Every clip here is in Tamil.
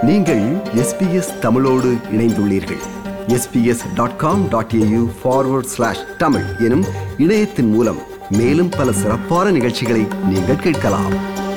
நீங்கள் எஸ்பிஎஸ் தமிழோடு இணைந்துள்ளீர்கள் SBS dot com dot AU forward slash Tamil எனும் இணையத்தின் மூலம் மேலும் பல சிறப்பான நிகழ்ச்சிகளை நீங்கள் கேட்கலாம்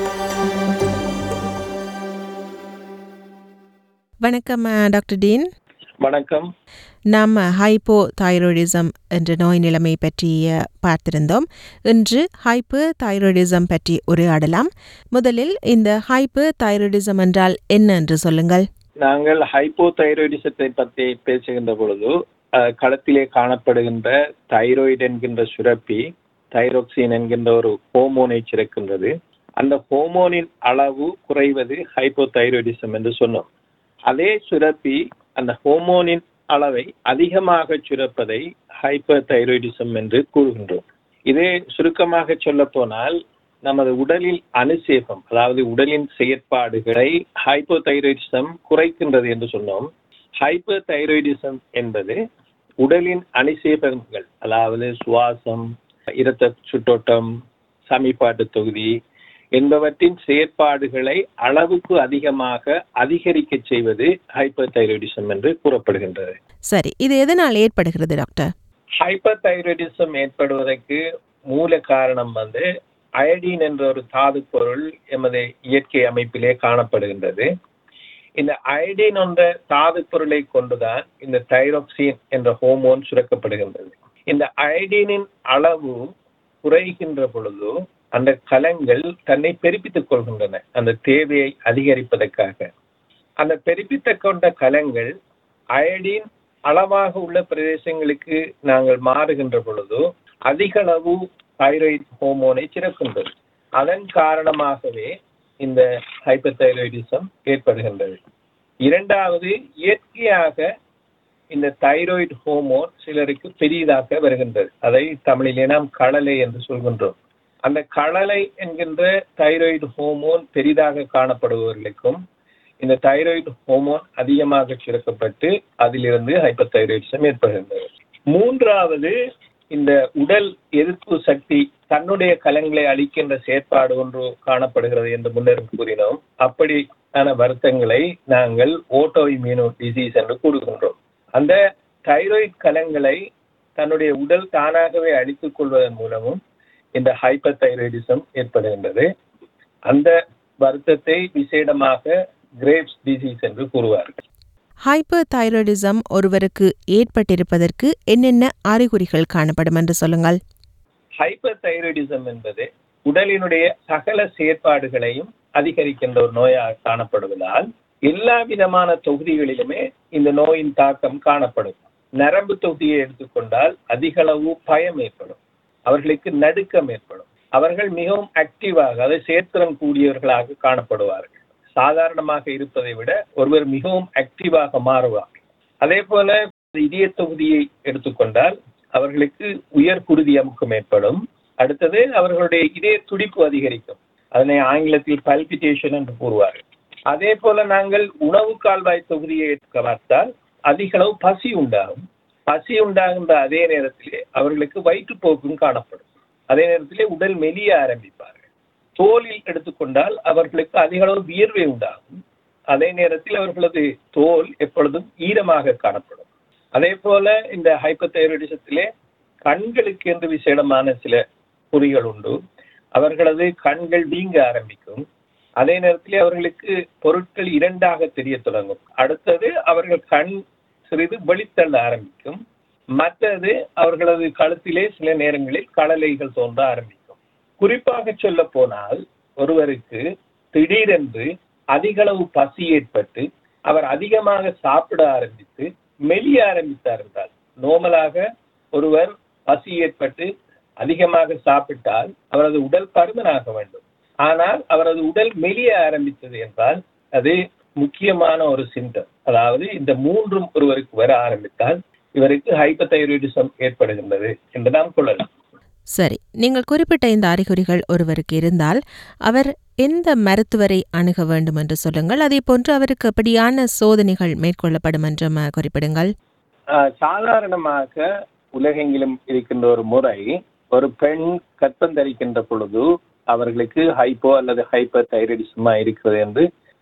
வணக்கம் அஹ், டாக்டர் டீன் வணக்கம் நாம் ஹைப்போ தைராய்டிசம் என்ற நோய் நிலைமை பற்றி அஹ், பார்த்திருந்தோம் இன்று ஹைப்போ தைராய்டிசம் பற்றி உரையாடலாம் முதலில் இந்த ஹைப்போ தைராய்டிசம் என்றால் என்ன என்று சொல்லுங்கள் நாங்கள் ஹைப்போதைராய்டிசத்தை பற்றி பேசுகின்ற பொழுது அஹ், களத்திலே காணப்படுகின்ற தைராய்டு என்கின்ற சுரப்பி தைரோக்சின் என்கின்ற ஒரு ஹோமோனை சுரக்கின்றது அந்த ஹோமோனின் அளவு குறைவது ஹைப்போதைராய்டிசம் என்று சொன்னோம் அதே சுரப்பி அந்த ஹோமோனின் அளவை அதிகமாக சுரப்பதை ஹைப்போதைராய்டிசம் என்று கூறுகின்றோம் இதே சுருக்கமாக சொல்ல போனால் நமது உடலில் அனுசேபம் அதாவது உடலின் செயற்பாடுகளை ஹைப்போதைராய்டிசம் குறைக்கின்றது என்று சொன்னோம் ஹைப்போதைராய்டிசம் என்பது உடலின் அனுசேபங்கள் அதாவது சுவாசம் இரத்த சுற்றோட்டம் சமிபாட்டு தொகுதி என்பவற்றின் செயற்பாடுகளை அளவுக்கு அதிகமாக அதிகரிக்க செய்வது ஹைப்போதைராய்டிசம் என்று கூறப்படுகின்றது சரி இது எதனால் ஏற்படுகிறது டாக்டர் ஹைப்பர்தைராய்டிசம் ஏற்படுவதற்கு மூல காரணம் வந்து அயடின் என்ற ஒரு தாது பொருள் எமது இயற்கை அமைப்பிலே காணப்படுகின்றது இந்த அயடின் என்ற தாது பொருளை கொண்டுதான் இந்த தைரோக்சின் என்ற ஹோமோன் சுரக்கப்படுகின்றது இந்த அயடினின் அளவு குறைகின்ற பொழுது அந்த கலங்கள் தன்னை பெருப்பித்துக் கொள்கின்றன அந்த தேவையை அதிகரிப்பதற்காக அந்த பெருப்பித்துக் கொண்ட கலங்கள் அயடின் அளவாக உள்ள பிரதேசங்களுக்கு நாங்கள் மாறுகின்ற பொழுது அதிக அளவு தைராய்டு ஹோமோனை சுரக்கின்றது அதன் காரணமாகவே இந்த ஹைப்பர்தைராய்டிசம் ஏற்படுகின்றது இரண்டாவது இயற்கையாக இந்த தைராய்டு ஹோமோன் சிலருக்கு பெரியதாக வருகின்றது அதை தமிழிலே நாம் களலை என்று சொல்கின்றோம் அந்த களலை என்கின்ற தைராய்டு ஹோமோன் பெரிதாக காணப்படுபவர்களுக்கும் இந்த தைராய்டு ஹோமோன் அதிகமாக சுரக்கப்பட்டு அதிலிருந்து ஹைப்பர்தைராய்டிசம் ஏற்படுகின்றது மூன்றாவது இந்த உடல் எதிர்ப்பு சக்தி தன்னுடைய கலங்களை அளிக்கின்ற செயற்பாடு ஒன்று காணப்படுகிறது என்று முன்னர் கூறினோம் அப்படியான வருத்தங்களை நாங்கள் ஓட்டோ இம்யூனோ டிசீஸ் என்று கூறுகின்றோம் அந்த தைராய்டு கலங்களை தன்னுடைய உடல் தானாகவே அழித்துக் கொள்வதன் மூலமும் இந்த ஹைப்பர் தைராய்டிசம் ஏற்படுகின்றது அந்த வருத்தத்தை விசேடமாக கிரேப்ஸ் டிசீஸ் என்று கூறுவார்கள் ஹைப்பர் தைராய்டிசம் ஒருவருக்கு ஏற்பட்டிருப்பதற்கு என்னென்ன அறிகுறிகள் காணப்படும் என்று சொல்லுங்கள் ஹைப்பர் தைராய்டிசம் என்பது உடலினுடைய சகல செயற்பாடுகளையும் அதிகரிக்கின்ற ஒரு நோயாக காணப்படுவதால் எல்லா விதமான தொகுதிகளிலுமே இந்த நோயின் தாக்கம் காணப்படும் நரம்பு தொகுதியை எடுத்துக்கொண்டால் அதிக அளவு பயம் ஏற்படும் அவர்களுக்கு நடுக்கம் ஏற்படும் அவர்கள் மிகவும் ஆக்டிவாக அதை செயற்திறன் கூடியவர்களாக காணப்படுவார்கள் சாதாரணமாக இருப்பதை விட ஒருவர் மிகவும் ஆக்டிவாக மாறுவார் அதே போல இதய தொகுதியை எடுத்துக்கொண்டால் அவர்களுக்கு உயர் குருதி அமுக்கம் ஏற்படும் அடுத்தது அவர்களுடைய இதய துடிப்பு அதிகரிக்கும் அதனை ஆங்கிலத்தில் பல்பிட்டேஷன் என்று கூறுவார்கள் அதே போல நாங்கள் உணவு கால்வாய் தொகுதியை எடுக்க பார்த்தால் அதிக அளவு பசி உண்டாகும் பசி உண்டாகின்ற அதே நேரத்திலே அவர்களுக்கு வயிற்றுப்போக்கும் காணப்படும் அதே நேரத்திலே உடல் மெலிய ஆரம்பிப்பார்கள் தோலில் எடுத்துக்கொண்டால் அவர்களுக்கு அதிக அளவு வியர்வை உண்டாகும் அதே நேரத்தில் அவர்களது தோல் எப்பொழுதும் ஈரமாக காணப்படும் அதே போல இந்த ஹைப்பதைராய்டிசத்திலே கண்களுக்கு என்று விசேடமான சில குறிகள் உண்டு அவர்களது கண்கள் வீங்க ஆரம்பிக்கும் அதே நேரத்திலே அவர்களுக்கு பொருட்கள் இரண்டாக தெரிய தொடங்கும் அடுத்தது அவர்கள் கண் சிறிது வெளித்தள்ள ஆரம்பிக்கும் மற்றது அவர்களது கழுத்திலே சில நேரங்களில் களலைகள் தோன்ற ஆரம்பிக்கும் குறிப்பாக சொல்ல போனால் ஒருவருக்கு திடீரென்று அதிக அளவு பசி ஏற்பட்டு அவர் அதிகமாக சாப்பிட ஆரம்பித்து மெலிய ஆரம்பித்தார் என்றால் நோமலாக ஒருவர் பசி ஏற்பட்டு அதிகமாக சாப்பிட்டால் அவரது உடல் பருமனாக வேண்டும் ஆனால் அவரது உடல் மெலிய ஆரம்பித்தது என்றால் அது முக்கியமான ஒரு சிம்டம் அதாவது இந்த மூன்றும் ஒருவருக்கு வர ஆரம்பித்தால் இவருக்கு ஹைப்பதைராய்டிசம் ஏற்படுகின்றது என்று நாம் கொள்ளலாம் சரி நீங்கள் குறிப்பிட்ட இந்த அறிகுறிகள் ஒருவருக்கு இருந்தால் அவர் எந்த மருத்துவரை அணுக வேண்டும் என்று சொல்லுங்கள் அதே போன்று அவருக்கு எப்படியான சோதனைகள் மேற்கொள்ளப்படும் என்றும் அஹ், குறிப்பிடுங்கள் ஆஹ் சாதாரணமாக உலகெங்கிலும் இருக்கின்ற ஒரு முறை ஒரு பெண் கற்பம் தரிக்கின்ற பொழுது அவர்களுக்கு ஹைப்போ அல்லது ஹைப்பர் தைராய்டிசமா இருக்கிறது என்று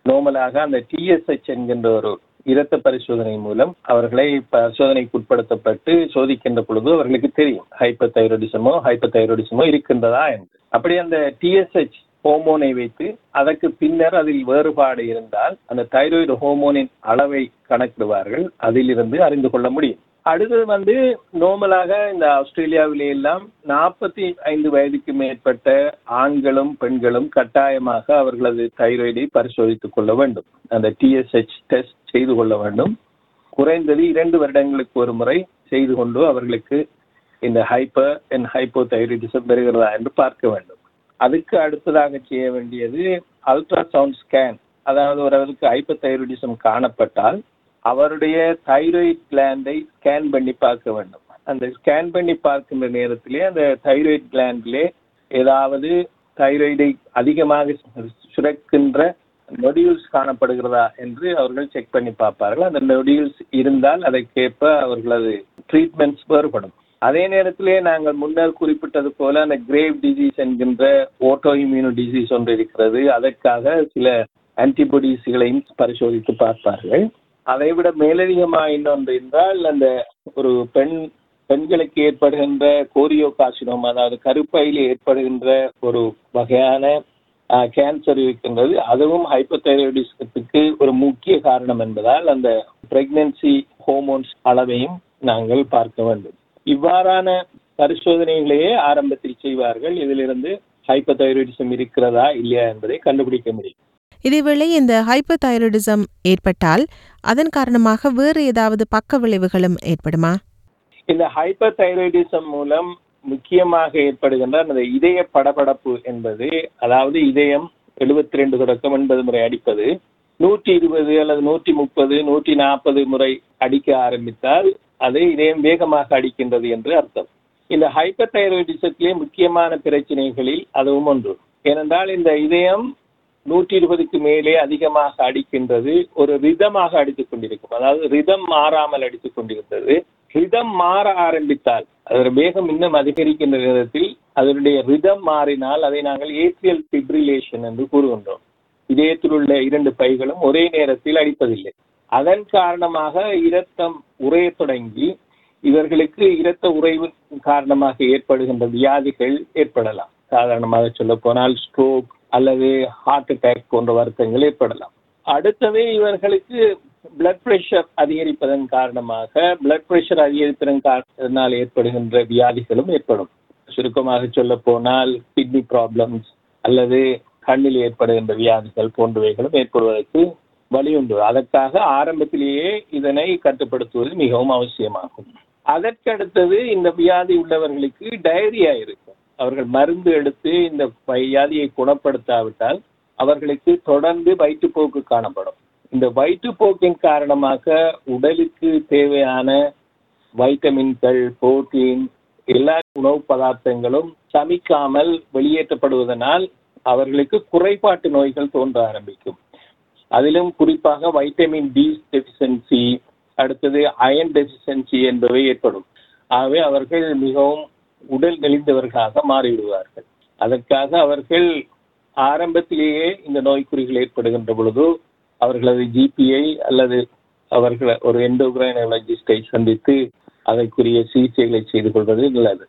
நோமலாக அந்த டிஎஸ்ஹெச் என்கின்ற ஒரு இரத்த பரிசோதனை மூலம் அவர்களை பரிசோதனைக்கு உட்படுத்தப்பட்டு சோதிக்கின்ற பொழுது அவர்களுக்கு தெரியும் ஹைப்பர் தைரோடிசமோ ஹைப்பர் தைரோடிசமோ இருக்கின்றதா என்று அப்படி அந்த டிஎஸ்ஹெச் ஹோமோனை வைத்து அதற்கு பின்னர் அதில் வேறுபாடு இருந்தால் அந்த தைராய்டு ஹோமோனின் அளவை கணக்கிடுவார்கள் அதிலிருந்து அறிந்து கொள்ள முடியும் அடுத்தது வந்து நோமலாக இந்த ஆஸ்திரேலியாவிலே எல்லாம் நாற்பத்தி ஐந்து வயதுக்கு மேற்பட்ட ஆண்களும் பெண்களும் கட்டாயமாக அவர்களது தைராய்டை பரிசோதித்துக் கொள்ள வேண்டும் அந்த டிஎஸ்ஹெச் டெஸ்ட் செய்து கொள்ள வேண்டும் குறைந்தது இரண்டு வருடங்களுக்கு ஒரு முறை செய்து கொண்டு அவர்களுக்கு இந்த ஹைப்பர் அண்ட் ஹைப்போ தைராய்டிசம் பெறுகிறதா என்று பார்க்க வேண்டும் அதுக்கு அடுத்ததாக செய்ய வேண்டியது அல்ட்ராசவுண்ட் ஸ்கேன் அதாவது ஒருவருக்கு ஹைப்பர் தைராய்டிசம் காணப்பட்டால் அவருடைய தைராய்டு கிளாண்டை ஸ்கேன் பண்ணி பார்க்க வேண்டும் அந்த ஸ்கேன் பண்ணி பார்க்கின்ற நேரத்திலே அந்த தைராய்டு கிளாண்டிலே ஏதாவது தைராய்டை அதிகமாக சுரக்கின்ற நொடியூல்ஸ் காணப்படுகிறதா என்று அவர்கள் செக் பண்ணி பார்ப்பார்கள் அந்த நொடியூல்ஸ் இருந்தால் அதற்கேற்ப அவர்களது ட்ரீட்மெண்ட்ஸ் வேறுபடும் அதே நேரத்திலே நாங்கள் முன்னர் குறிப்பிட்டது போல அந்த கிரேவ் டிசீஸ் என்கின்ற ஓட்டோ இம்யூனோ டிசீஸ் ஒன்று இருக்கிறது அதற்காக சில ஆன்டிபாடிஸ்களையும் பரிசோதித்து பார்ப்பார்கள் அதை விட மேலதிகமாக இன்னொன்று என்றால் அந்த ஒரு பெண் பெண்களுக்கு ஏற்படுகின்ற கோரியோ காசினோம் அதாவது கருப்பையில் ஏற்படுகின்ற ஒரு வகையான கேன்சர் இருக்கின்றது அதுவும் ஹைப்போதைராய்டிசத்துக்கு ஒரு முக்கிய காரணம் என்பதால் அந்த பிரெக்னன்சி ஹோமோன்ஸ் அளவையும் நாங்கள் பார்க்க வேண்டும் இவ்வாறான பரிசோதனைகளையே ஆரம்பத்தில் செய்வார்கள் இதிலிருந்து ஹைப்போதைராய்டிசம் இருக்கிறதா இல்லையா என்பதை கண்டுபிடிக்க முடியும் இதேவேளை இந்த ஹைப்பர் தைராய்டிசம் ஏற்பட்டால் அதன் காரணமாக வேறு ஏதாவது பக்க விளைவுகளும் ஏற்படுமா இந்த ஹைப்பர் தைராய்டிசம் மூலம் முக்கியமாக ஏற்படுகின்ற அந்த இதய படபடப்பு என்பது அதாவது இதயம் எழுபத்தி ரெண்டு தொடக்கம் எண்பது முறை அடிப்பது நூற்றி இருபது அல்லது நூற்றி முப்பது நூற்றி நாற்பது முறை அடிக்க ஆரம்பித்தால் அது இதயம் வேகமாக அடிக்கின்றது என்று அர்த்தம் இந்த ஹைப்பர் தைராய்டிசத்திலே முக்கியமான பிரச்சனைகளில் அதுவும் ஒன்று ஏனென்றால் இந்த இதயம் நூற்றி இருபதுக்கு மேலே அதிகமாக அடிக்கின்றது ஒரு ரிதமாக அடித்துக் கொண்டிருக்கும் அதாவது ரிதம் மாறாமல் அடித்துக் கொண்டிருந்தது ரிதம் மாற ஆரம்பித்தால் அதோட வேகம் இன்னும் அதிகரிக்கின்ற நேரத்தில் அதனுடைய ரிதம் மாறினால் அதை நாங்கள் ஏட்ரியல் ஃபிப்ரிலேஷன் என்று கூறுகின்றோம் இதயத்தில் உள்ள இரண்டு பைகளும் ஒரே நேரத்தில் அடிப்பதில்லை அதன் காரணமாக இரத்தம் உறையத் தொடங்கி இவர்களுக்கு இரத்த உறைவு காரணமாக ஏற்படுகின்ற வியாதிகள் ஏற்படலாம் சாதாரணமாக சொல்ல போனால் ஸ்ட்ரோக் அல்லது ஹார்ட் அட்டாக் போன்ற வருத்தங்கள் ஏற்படலாம் அடுத்தது இவர்களுக்கு பிளட் பிரஷர் அதிகரிப்பதன் காரணமாக பிளட் பிரஷர் அதிகரிப்பதன் காரணத்தினால் ஏற்படுகின்ற வியாதிகளும் ஏற்படும் சுருக்கமாக சொல்ல போனால் கிட்னி ப்ராப்ளம்ஸ் அல்லது கண்ணில் ஏற்படுகின்ற வியாதிகள் போன்றவைகளும் ஏற்படுவதற்கு வழியுண்டு அதற்காக ஆரம்பத்திலேயே இதனை கட்டுப்படுத்துவது மிகவும் அவசியமாகும் அதற்கடுத்தது இந்த வியாதி உள்ளவர்களுக்கு டயரியா இருக்கும் அவர்கள் மருந்து எடுத்து இந்த வியாதியை குணப்படுத்தாவிட்டால் அவர்களுக்கு தொடர்ந்து வயிற்றுப்போக்கு காணப்படும் இந்த வயிற்றுப்போக்கின் காரணமாக உடலுக்கு தேவையான வைட்டமின்கள் புரோட்டீன் எல்லா உணவு பதார்த்தங்களும் சமிக்காமல் வெளியேற்றப்படுவதனால் அவர்களுக்கு குறைபாட்டு நோய்கள் தோன்ற ஆரம்பிக்கும் அதிலும் குறிப்பாக வைட்டமின் டி டெஃபிஷியன்சி அடுத்தது அயன் டெஃபிஷியன்சி என்பவை ஏற்படும் ஆகவே அவர்கள் மிகவும் உடல் நெளிந்தவர்களாக மாறிவிடுவார்கள் அதற்காக அவர்கள் ஆரம்பத்திலேயே இந்த நோய்க்குறிகள் ஏற்படுகின்ற பொழுது அவர்களது ஜிபிஐ அல்லது அவர்கள் ஒரு எண்டோகிரைனாலஜிஸ்டை சந்தித்து அதற்குரிய சிகிச்சைகளை செய்து கொள்வது நல்லது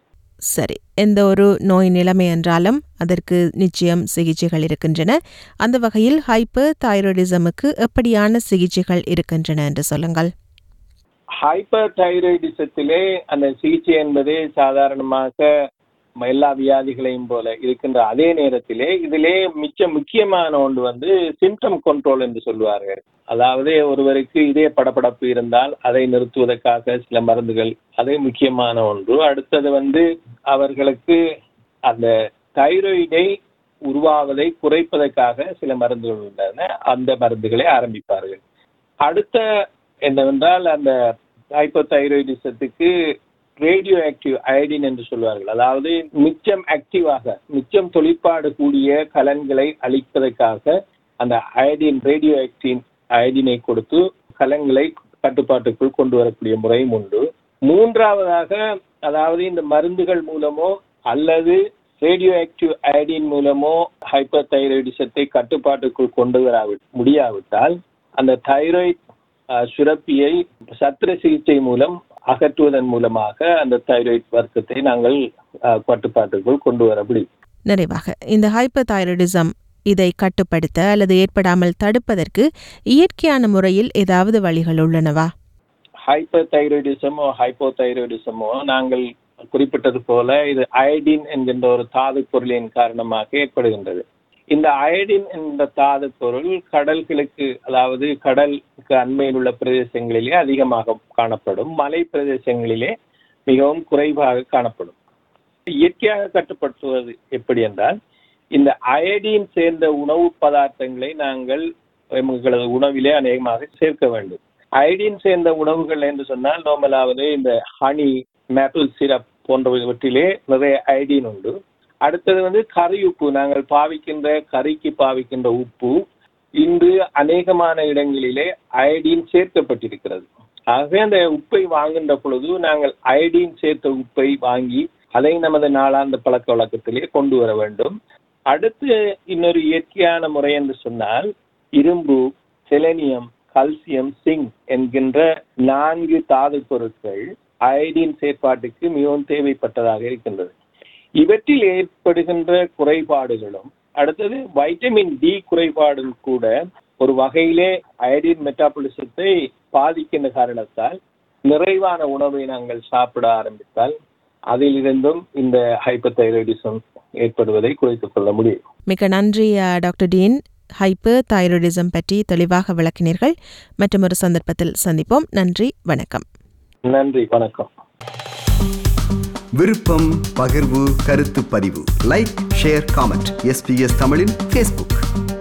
சரி எந்த ஒரு நோய் நிலைமை என்றாலும் அதற்கு நிச்சயம் சிகிச்சைகள் இருக்கின்றன அந்த வகையில் ஹைப்பர் தைராய்டிசமுக்கு எப்படியான சிகிச்சைகள் இருக்கின்றன என்று சொல்லுங்கள் ஹைப்பர் தைராய்டிசத்திலே அந்த சிகிச்சை என்பது சாதாரணமாக எல்லா வியாதிகளையும் போல இருக்கின்ற அதே நேரத்திலே இதிலே மிச்ச முக்கியமான ஒன்று வந்து சிம்டம் கண்ட்ரோல் என்று சொல்லுவார்கள் அதாவது ஒருவருக்கு இதய படபடப்பு இருந்தால் அதை நிறுத்துவதற்காக சில மருந்துகள் அதே முக்கியமான ஒன்று அடுத்தது வந்து அவர்களுக்கு அந்த தைராய்டை உருவாவதை குறைப்பதற்காக சில மருந்துகள் உள்ளன அந்த மருந்துகளை ஆரம்பிப்பார்கள் அடுத்த என்னவென்றால் அந்த ஹைப்போதைராய்டிசத்துக்கு ரேடியோ ஆக்டிவ் அயடின் என்று சொல்வார்கள் அதாவது மிச்சம் ஆக்டிவாக மிச்சம் தொழிற்பாடு கூடிய கலன்களை அழிப்பதற்காக அந்த அயடின் ரேடியோ ஆக்டிவ் அயடினை கொடுத்து கலன்களை கட்டுப்பாட்டுக்குள் கொண்டு வரக்கூடிய முறையும் உண்டு மூன்றாவதாக அதாவது இந்த மருந்துகள் மூலமோ அல்லது ரேடியோ ஆக்டிவ் அயடின் மூலமோ ஹைப்பர் தைராய்டிசத்தை கட்டுப்பாட்டுக்குள் கொண்டு வர முடியாவிட்டால் அந்த தைராய்டு சுரப்பியை சத்திர சிகிச்சை மூலம் அகற்றுவதன் மூலமாக அந்த தைராய்டு வர்க்கத்தை நாங்கள் அஹ், கட்டுப்பாட்டுக்குள் கொண்டு வர முடியும் நிறைவாக இந்த ஹைப்பர் தைராய்டிசம் இதை கட்டுப்படுத்த அல்லது ஏற்படாமல் தடுப்பதற்கு இயற்கையான முறையில் ஏதாவது வழிகள் உள்ளனவா ஹைப்பர் தைராய்டிசமோ ஹைப்போ தைராய்டிசமோ நாங்கள் குறிப்பிட்டது போல இது அயடின் என்கின்ற ஒரு தாது பொருளின் காரணமாக ஏற்படுகின்றது இந்த அயடின் என்ற தாது பொருள் கடல்களுக்கு அதாவது கடலுக்கு அண்மையில் உள்ள பிரதேசங்களிலே அதிகமாக காணப்படும் மலை பிரதேசங்களிலே மிகவும் குறைவாக காணப்படும் இயற்கையாக கட்டுப்படுத்துவது எப்படி என்றால் இந்த அயடின் சேர்ந்த உணவு பதார்த்தங்களை நாங்கள் எங்களது உணவிலே அநேகமாக சேர்க்க வேண்டும் அயடின் சேர்ந்த உணவுகள் என்று சொன்னால் நார்மலாவது இந்த ஹனி மேப்பிள் சிரப் போன்றவற்றிலே நிறைய அயடின் உண்டு அடுத்தது வந்து கறி உப்பு நாங்கள் பாவிக்கின்ற கறிக்கு பாவிக்கின்ற உப்பு இன்று அநேகமான இடங்களிலே அயடின் சேர்க்கப்பட்டிருக்கிறது ஆகவே அந்த உப்பை வாங்குகின்ற பொழுது நாங்கள் அயடின் சேர்த்த உப்பை வாங்கி அதை நமது நாளாந்த பழக்க வழக்கத்திலே கொண்டு வர வேண்டும் அடுத்து இன்னொரு இயற்கையான முறை என்று சொன்னால் இரும்பு செலனியம் கல்சியம் சிங் என்கின்ற நான்கு தாது பொருட்கள் அயடின் செயற்பாட்டுக்கு மிகவும் தேவைப்பட்டதாக இருக்கின்றது இவற்றில் ஏற்படுகின்ற குறைபாடுகளும் அடுத்தது வைட்டமின் டி குறைபாடும் கூட ஒரு வகையிலே அயடின் மெட்டாபாலிசத்தை பாதிக்கின்ற காரணத்தால் நிறைவான உணவை நாங்கள் சாப்பிட ஆரம்பித்தால் அதிலிருந்தும் இந்த ஹைப்பர் ஏற்படுவதை குறைத்துக் கொள்ள முடியும் மிக நன்றி அ, டாக்டர் டீன் ஹைப்பர் தைராய்டிசம் பற்றி தெளிவாக விளக்கினீர்கள் மற்றும் ஒரு சந்தர்ப்பத்தில் சந்திப்போம் நன்றி வணக்கம் நன்றி வணக்கம் விருப்பம் பகிர்வு கருத்து பதிவு லைக் ஷேர் காமெண்ட் எஸ்பிஎஸ் தமிழின் ஃபேஸ்புக்